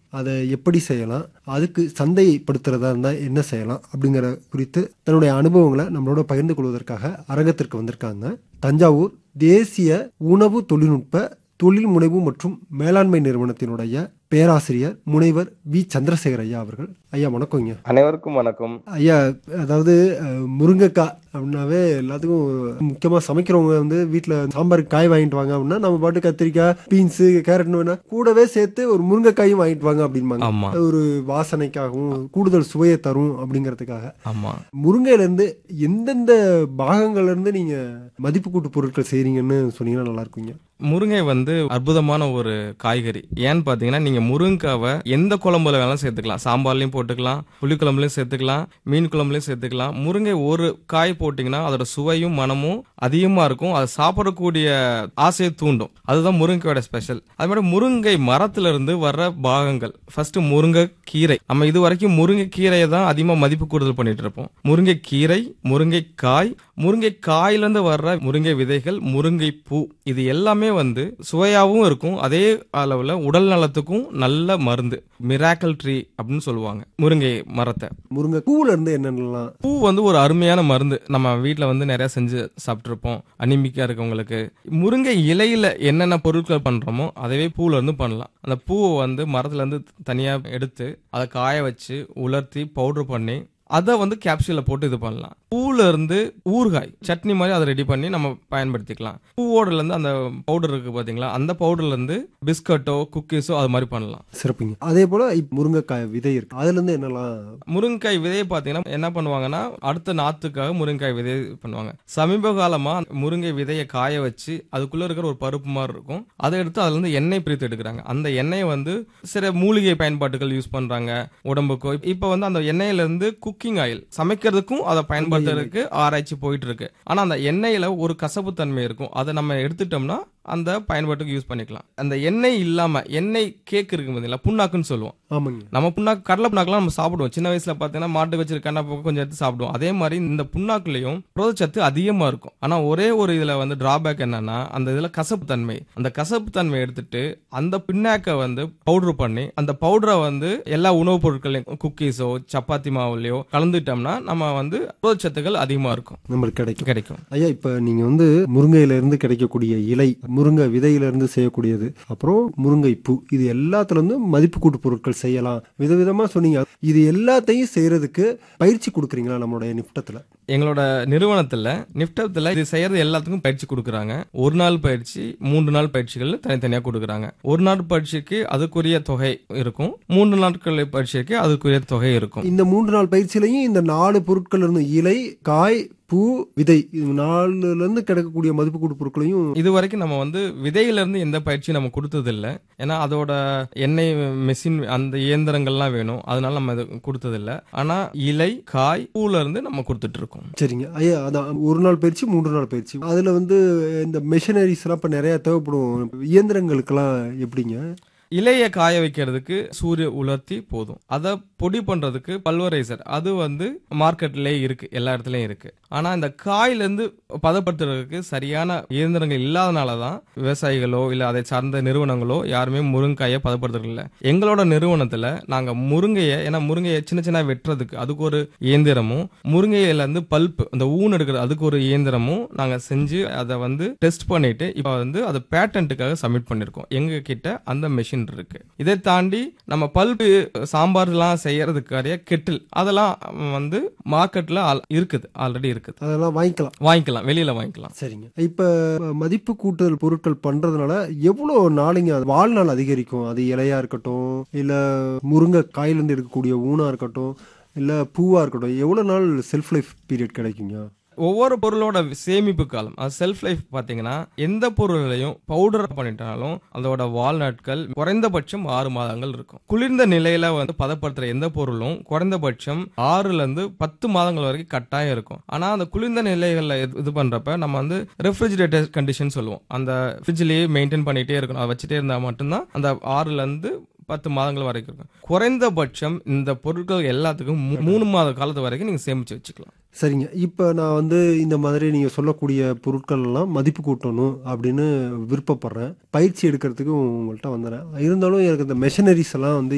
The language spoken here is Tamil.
அதை எப்படி செய்யலாம் அதுக்கு சந்தைப்படுத்துறதா இருந்தால் என்ன செய்யலாம் அப்படிங்கிற குறித்து தன்னுடைய அனுபவங்களை நம்மளோட பகிர்ந்து கொள்வதற்காக அரங்கத்திற்கு வந்திருக்காங்க தஞ்சாவூர் தேசிய உணவு தொழில்நுட்ப தொழில் முனைவு மற்றும் மேலாண்மை நிறுவனத்தினுடைய பேராசிரியர் முனைவர் வி சந்திரசேகர் ஐயா அவர்கள் ஐயா வணக்கங்க அனைவருக்கும் வணக்கம் ஐயா அதாவது அஹ், முருங்கைக்காய் அப்படின்னாவே எல்லாத்துக்கும் முக்கியமாக சமைக்கிறவங்க வந்து வீட்டில் சாம்பாருக்கு காய் வாங்கிட்டு வாங்க அப்படின்னா நம்ம பாட்டு கத்திரிக்காய் பீன்ஸு கேரட்னு வேணா கூடவே சேர்த்து ஒரு முருங்கைக்காயும் வாங்கிட்டு வாங்க அப்படிம்பாங்க ஆமா அது ஒரு வாசனைக்காகவும் கூடுதல் சுவையை தரும் அப்படிங்கிறதுக்காக ஆமா முருங்கையில இருந்து எந்தெந்த பாகங்கள்ல இருந்து நீங்க மதிப்பு கூட்டு பொருட்கள் செய்றீங்கன்னு சொன்னீங்கன்னா நல்லா இருக்குங்க முருங்கை வந்து அற்புதமான ஒரு காய்கறி ஏன்னு பாத்தீங்கன்னா நீங்க முருங்கைக்காவை எந்த குழம்புல வேணாலும் சேர்த்துக்கலாம் சாம்பார்லயும் போட்டுக்கலாம் புளி குழம்புலயும் சேர்த்துக்கலாம் மீன் குழம்புலயும் சேர்த்துக்கலாம் முருங்கை ஒரு காய் போட்டீங்கன்னா அதோட சுவையும் மனமும் அதிகமா இருக்கும் அதை சாப்பிடக்கூடிய ஆசையை தூண்டும் அதுதான் முருங்கையோட ஸ்பெஷல் அது மாதிரி முருங்கை மரத்துல இருந்து வர்ற பாகங்கள் ஃபர்ஸ்ட் முருங்கை கீரை நம்ம இது வரைக்கும் முருங்கை கீரையை தான் அதிகமா மதிப்பு கூடுதல் பண்ணிட்டு இருப்போம் முருங்கை கீரை முருங்கை காய் முருங்கை காயிலிருந்து வர்ற முருங்கை விதைகள் முருங்கை பூ இது எல்லாமே வந்து சுவையாகவும் இருக்கும் அதே அளவுல உடல் நலத்துக்கும் நல்ல மருந்து மிராக்கல் ட்ரீ அப்படின்னு சொல்லுவாங்க முருங்கை மரத்தை முருங்கை பூல இருந்து என்னென்னலாம் பூ வந்து ஒரு அருமையான மருந்து நம்ம வீட்ல வந்து நிறைய செஞ்சு சாப்பிட்டுருப்போம் அனிமிக்கா இருக்கவங்களுக்கு முருங்கை இலையில என்னென்ன பொருட்கள் பண்றோமோ அதவே பூல இருந்து பண்ணலாம் அந்த பூவை வந்து மரத்துல இருந்து தனியா எடுத்து அதை காய வச்சு உலர்த்தி பவுடர் பண்ணி அதை வந்து கேப்சூல போட்டு இது பண்ணலாம் பூல இருந்து ஊறுகாய் சட்னி மாதிரி அதை ரெடி பண்ணி நம்ம பயன்படுத்திக்கலாம் பூவோடல இருந்து அந்த பவுடர் இருக்கு பாத்தீங்களா அந்த பவுடர்ல இருந்து பிஸ்கட்டோ குக்கீஸோ அது மாதிரி பண்ணலாம் சிறப்புங்க அதே போல இப்ப முருங்கைக்காய் விதை இருக்கு அதுல இருந்து என்னெல்லாம் முருங்கைக்காய் விதையை பார்த்தீங்கன்னா என்ன பண்ணுவாங்கன்னா அடுத்த நாத்துக்காக முருங்கைக்காய் விதையை பண்ணுவாங்க சமீப காலமா முருங்கை விதையை காய வச்சு அதுக்குள்ள இருக்கிற ஒரு பருப்பு மாதிரி இருக்கும் அதை எடுத்து அதுல இருந்து எண்ணெய் பிரித்து எடுக்கிறாங்க அந்த எண்ணெயை வந்து சில மூலிகை பயன்பாட்டுகள் யூஸ் பண்றாங்க உடம்புக்கோ இப்ப வந்து அந்த எண்ணெயில இருந்து குக்கிங் ஆயில் சமைக்கிறதுக்கும் அதை பயன்படுத்துறதுக்கு ஆராய்ச்சி போயிட்டு இருக்கு ஆனா அந்த எண்ணெயில ஒரு கசப்பு தன்மை இருக்கும் அதை நம்ம எடுத்துட்டோம்னா அந்த பயன்பாட்டுக்கு யூஸ் பண்ணிக்கலாம் அந்த எண்ணெய் இல்லாம எண்ணெய் கேக் இருக்கு பாத்தீங்களா புண்ணாக்குன்னு சொல்லுவோம் ஆமாங்க நம்ம புண்ணாக்கு கடலை புண்ணாக்குலாம் நம்ம சாப்பிடுவோம் சின்ன வயசுல பார்த்தீங்கன்னா மாட்டு வச்சிருக்க கண்ணா போக கொஞ்சம் எடுத்து சாப்பிடுவோம் அதே மாதிரி இந்த புண்ணாக்குலயும் புரதச்சத்து அதிகமா இருக்கும் ஆனா ஒரே ஒரு இதுல வந்து டிராபேக் என்னன்னா அந்த இதுல கசப்பு தன்மை அந்த கசப்பு தன்மை எடுத்துட்டு அந்த பின்னாக்க வந்து பவுடர் பண்ணி அந்த பவுடரை வந்து எல்லா உணவுப் பொருட்களையும் குக்கீஸோ சப்பாத்தி மாவுலயோ கலந்துட்டோம்னா நம்ம வந்து புரதச்சத்துக்கள் அதிகமா இருக்கும் நம்மளுக்கு கிடைக்கும் கிடைக்கும் ஐயா இப்ப நீங்க வந்து முருங்கையில இருந்து கிடைக்கக்கூடிய இலை முருங்கை விதையில இருந்து செய்யக்கூடியது அப்புறம் முருங்கை பூ இது எல்லாத்துல இருந்து மதிப்பு கூட்டு பொருட்கள் செய்யலாம் விதவிதமா சொன்னீங்க இது எல்லாத்தையும் செய்யறதுக்கு பயிற்சி கொடுக்குறீங்களா நம்மளுடைய நிப்டத்துல எங்களோட நிறுவனத்துல நிப்டத்துல இது செய்யறது எல்லாத்துக்கும் பயிற்சி கொடுக்குறாங்க ஒரு நாள் பயிற்சி மூன்று நாள் பயிற்சிகள் தனித்தனியா கொடுக்குறாங்க ஒரு நாள் பயிற்சிக்கு அதுக்குரிய தொகை இருக்கும் மூன்று நாட்கள் பயிற்சிக்கு அதுக்குரிய தொகை இருக்கும் இந்த மூன்று நாள் பயிற்சியிலையும் இந்த நாலு பொருட்கள் இருந்து இலை காய் பூ விதை இது நாலுல இருந்து கிடைக்கக்கூடிய மதிப்பு கூட்டு பொருட்களையும் இது வரைக்கும் நம்ம வந்து விதையில இருந்து எந்த பயிற்சியும் நம்ம கொடுத்தது இல்ல ஏன்னா அதோட எண்ணெய் மெஷின் அந்த இயந்திரங்கள்லாம் வேணும் அதனால நம்ம இது கொடுத்தது இல்ல ஆனா இலை காய் பூல இருந்து நம்ம கொடுத்துட்டு இருக்கோம் சரிங்க ஐயா அதான் ஒரு நாள் பயிற்சி மூன்று நாள் பயிற்சி அதுல வந்து இந்த மெஷினரிஸ் எல்லாம் இப்ப நிறைய தேவைப்படும் இயந்திரங்களுக்கெல்லாம் எப்படிங்க இலைய காய வைக்கிறதுக்கு சூரிய உலர்த்தி போதும் அதை பொடி பண்றதுக்கு பல்வரைசர் அது வந்து மார்க்கெட்லயே இருக்கு எல்லா இடத்துலயும் இருக்கு ஆனா இந்த காயில இருந்து பதப்படுத்துறதுக்கு சரியான இயந்திரங்கள் இல்லாதனால தான் விவசாயிகளோ இல்ல அதை சார்ந்த நிறுவனங்களோ யாருமே முருங்கையை பதப்படுத்துறது இல்ல எங்களோட நிறுவனத்துல நாங்க முருங்கையை ஏன்னா முருங்கையை சின்ன சின்ன வெட்டுறதுக்கு அதுக்கு ஒரு இயந்திரமும் முருங்கையில இருந்து பல்ப் அந்த ஊன் எடுக்கிறது அதுக்கு ஒரு இயந்திரமும் நாங்க செஞ்சு அதை வந்து டெஸ்ட் பண்ணிட்டு இப்ப வந்து அதை பேட்டன்ட்டுக்காக சப்மிட் பண்ணிருக்கோம் எங்க கிட்ட அந்த மெஷின் இருக்கு இதை தாண்டி நம்ம பல்பு சாம்பார்லாம் செய்யறதுக்காரிய கெட்டில் அதெல்லாம் வந்து மார்க்கெட்ல இருக்குது ஆல்ரெடி இருக்குது அதெல்லாம் வாங்கிக்கலாம் வாங்கிக்கலாம் வெளியில வாங்கிக்கலாம் சரிங்க இப்ப மதிப்பு கூட்டுதல் பொருட்கள் பண்றதுனால எவ்வளவு நாளைங்க அது வாழ்நாள் அதிகரிக்கும் அது இலையா இருக்கட்டும் இல்ல முருங்கை காயிலிருந்து எடுக்கக்கூடிய ஊனா இருக்கட்டும் இல்ல பூவா இருக்கட்டும் எவ்வளவு நாள் செல்ஃப் லைஃப் பீரியட் கிடைக்குங்க ஒவ்வொரு பொருளோட சேமிப்பு காலம் அது செல்ஃப் லைஃப் பாத்தீங்கன்னா எந்த பொருளையும் பவுடர் பண்ணிட்டாலும் அதோட வாழ்நாட்கள் குறைந்தபட்சம் ஆறு மாதங்கள் இருக்கும் குளிர்ந்த நிலையில வந்து பதப்படுத்துற எந்த பொருளும் குறைந்தபட்சம் ஆறுல இருந்து பத்து மாதங்கள் வரைக்கும் கட்டாயம் இருக்கும் ஆனா அந்த குளிர்ந்த நிலைகள்ல இது- இது பண்றப்ப நம்ம வந்து ரெஃப்ரிஜிரேட்டர் கண்டிஷன் சொல்லுவோம் அந்த ஃப்ரிட்ஜ்லயே மெயின்டைன் பண்ணிட்டே இருக்கணும் அதை வச்சுட்டே இருந்தா மட்டும்தான் அந்த ஆறுல இருந்து பத்து மாதங்கள் வரைக்கும் இருக்கும் குறைந்தபட்சம் இந்த பொருட்கள் எல்லாத்துக்கும் மூ- மூணு மாத காலத்து வரைக்கும் நீங்க சேமிச்சு வச்சுக்கலாம் சரிங்க இப்போ நான் வந்து இந்த மாதிரி நீங்கள் சொல்லக்கூடிய பொருட்கள் எல்லாம் மதிப்பு கூட்டணும் அப்படின்னு விருப்பப்படுறேன் பயிற்சி எடுக்கிறதுக்கு உங்கள்கிட்ட வந்துடுறேன் இருந்தாலும் எனக்கு இந்த மெஷினரிஸ் எல்லாம் வந்து